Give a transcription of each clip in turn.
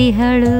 ಇಹಳು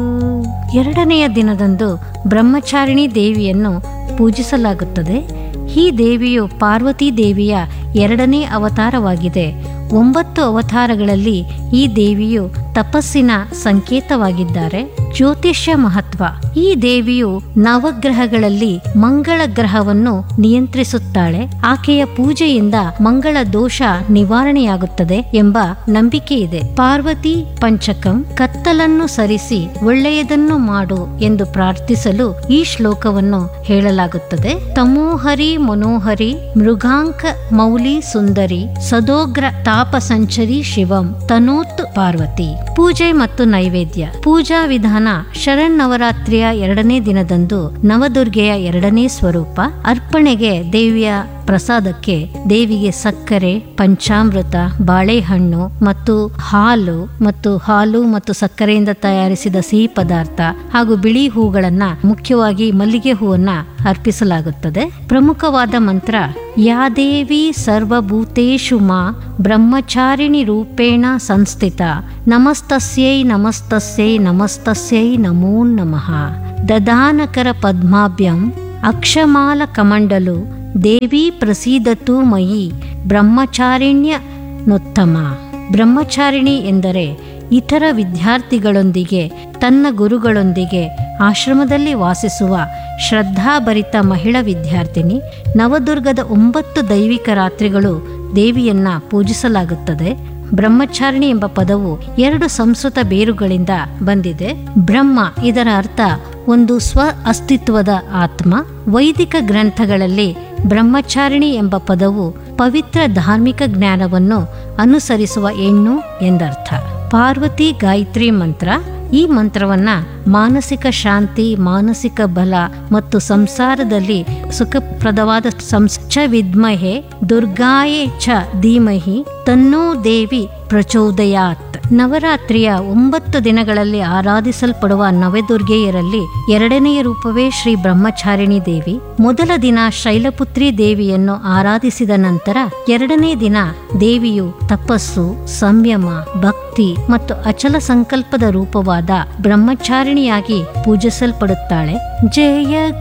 ಎರಡನೆಯ ದಿನದಂದು ಬ್ರಹ್ಮಚಾರಿಣಿ ದೇವಿಯನ್ನು ಪೂಜಿಸಲಾಗುತ್ತದೆ ಈ ದೇವಿಯು ಪಾರ್ವತೀ ದೇವಿಯ ಎರಡನೇ ಅವತಾರವಾಗಿದೆ ಒಂಬತ್ತು ಅವತಾರಗಳಲ್ಲಿ ಈ ದೇವಿಯು ತಪಸ್ಸಿನ ಸಂಕೇತವಾಗಿದ್ದಾರೆ ಜ್ಯೋತಿಷ್ಯ ಮಹತ್ವ ಈ ದೇವಿಯು ನವಗ್ರಹಗಳಲ್ಲಿ ಮಂಗಳ ಗ್ರಹವನ್ನು ನಿಯಂತ್ರಿಸುತ್ತಾಳೆ ಆಕೆಯ ಪೂಜೆಯಿಂದ ಮಂಗಳ ದೋಷ ನಿವಾರಣೆಯಾಗುತ್ತದೆ ಎಂಬ ನಂಬಿಕೆ ಇದೆ ಪಾರ್ವತಿ ಪಂಚಕಂ ಕತ್ತಲನ್ನು ಸರಿಸಿ ಒಳ್ಳೆಯದನ್ನು ಮಾಡು ಎಂದು ಪ್ರಾರ್ಥಿಸಲು ಈ ಶ್ಲೋಕವನ್ನು ಹೇಳಲಾಗುತ್ತದೆ ತಮೋಹರಿ ಮನೋಹರಿ ಮೃಗಾಂಕ ಮೌಲಿ ಸುಂದರಿ ಸದೋಗ್ರ ತಾಪ ಸಂಚರಿ ಶಿವಂ ತನೋತ್ ಪಾರ್ವತಿ ಪೂಜೆ ಮತ್ತು ನೈವೇದ್ಯ ಪೂಜಾ ವಿಧಾನ ಶರನ್ನವರಾತ್ರಿಯ ಎರಡನೇ ದಿನದಂದು ನವದುರ್ಗೆಯ ಎರಡನೇ ಸ್ವರೂಪ ಅರ್ಪಣೆಗೆ ದೇವಿಯ ಪ್ರಸಾದಕ್ಕೆ ದೇವಿಗೆ ಸಕ್ಕರೆ ಪಂಚಾಮೃತ ಬಾಳೆಹಣ್ಣು ಮತ್ತು ಹಾಲು ಮತ್ತು ಹಾಲು ಮತ್ತು ಸಕ್ಕರೆಯಿಂದ ತಯಾರಿಸಿದ ಸಿಹಿ ಪದಾರ್ಥ ಹಾಗೂ ಬಿಳಿ ಹೂಗಳನ್ನ ಮುಖ್ಯವಾಗಿ ಮಲ್ಲಿಗೆ ಹೂವನ್ನ ಅರ್ಪಿಸಲಾಗುತ್ತದೆ ಪ್ರಮುಖವಾದ ಮಂತ್ರ ಯಾ ದೇವಿ ಸರ್ವಭೂತೇಷು ಮಾ ಬ್ರಹ್ಮಚಾರಿಣಿ ರೂಪೇಣ ಸಂಸ್ಥಿತ ನಮಸ್ತಸ್ಯೈ ನಮಸ್ತಸ್ಯೈ ನಮಸ್ತಸ್ಯೈ ನಮೋ ನಮಃ ದದಾನಕರ ಪದ್ಮಾಭ್ಯಂ ಅಕ್ಷಮಾಲ ಕಮಂಡಲು ದೇವಿ ಪ್ರಸೀದತು ಮಯಿ ಬ್ರಹ್ಮಚಾರಿಣ್ಯ ನೊತ್ತಮ ಬ್ರಹ್ಮಚಾರಿಣಿ ಎಂದರೆ ಇತರ ವಿದ್ಯಾರ್ಥಿಗಳೊಂದಿಗೆ ತನ್ನ ಗುರುಗಳೊಂದಿಗೆ ಆಶ್ರಮದಲ್ಲಿ ವಾಸಿಸುವ ಶ್ರದ್ಧಾಭರಿತ ಮಹಿಳಾ ವಿದ್ಯಾರ್ಥಿನಿ ನವದುರ್ಗದ ಒಂಬತ್ತು ದೈವಿಕ ರಾತ್ರಿಗಳು ದೇವಿಯನ್ನ ಪೂಜಿಸಲಾಗುತ್ತದೆ ಬ್ರಹ್ಮಚಾರಿಣಿ ಎಂಬ ಪದವು ಎರಡು ಸಂಸ್ಕೃತ ಬೇರುಗಳಿಂದ ಬಂದಿದೆ ಬ್ರಹ್ಮ ಇದರ ಅರ್ಥ ಒಂದು ಸ್ವ ಅಸ್ತಿತ್ವದ ಆತ್ಮ ವೈದಿಕ ಗ್ರಂಥಗಳಲ್ಲಿ ಬ್ರಹ್ಮಚಾರಿಣಿ ಎಂಬ ಪದವು ಪವಿತ್ರ ಧಾರ್ಮಿಕ ಜ್ಞಾನವನ್ನು ಅನುಸರಿಸುವ ಹೆಣ್ಣು ಎಂದರ್ಥ ಪಾರ್ವತಿ ಗಾಯತ್ರಿ ಮಂತ್ರ ಈ ಮಂತ್ರವನ್ನ ಮಾನಸಿಕ ಶಾಂತಿ ಮಾನಸಿಕ ಬಲ ಮತ್ತು ಸಂಸಾರದಲ್ಲಿ ಸುಖಪ್ರದವಾದ ಸಂಸ್ಚ ವಿದ್ಮಹೆ ದುರ್ಗಾಯೇ ಚ ಧೀಮಹಿ ತನ್ನೋ ದೇವಿ ಪ್ರಚೋದಯಾತ್ ನವರಾತ್ರಿಯ ಒಂಬತ್ತು ದಿನಗಳಲ್ಲಿ ಆರಾಧಿಸಲ್ಪಡುವ ನವದುರ್ಗೆಯರಲ್ಲಿ ಎರಡನೆಯ ರೂಪವೇ ಶ್ರೀ ಬ್ರಹ್ಮಚಾರಿಣಿ ದೇವಿ ಮೊದಲ ದಿನ ಶೈಲಪುತ್ರಿ ದೇವಿಯನ್ನು ಆರಾಧಿಸಿದ ನಂತರ ಎರಡನೇ ದಿನ ದೇವಿಯು ತಪಸ್ಸು ಸಂಯಮ ಭಕ್ತಿ ಮತ್ತು ಅಚಲ ಸಂಕಲ್ಪದ ರೂಪವಾದ ಬ್ರಹ್ಮಚಾರಿಣಿಯಾಗಿ ಪೂಜಿಸಲ್ಪಡುತ್ತಾಳೆ ಜಯ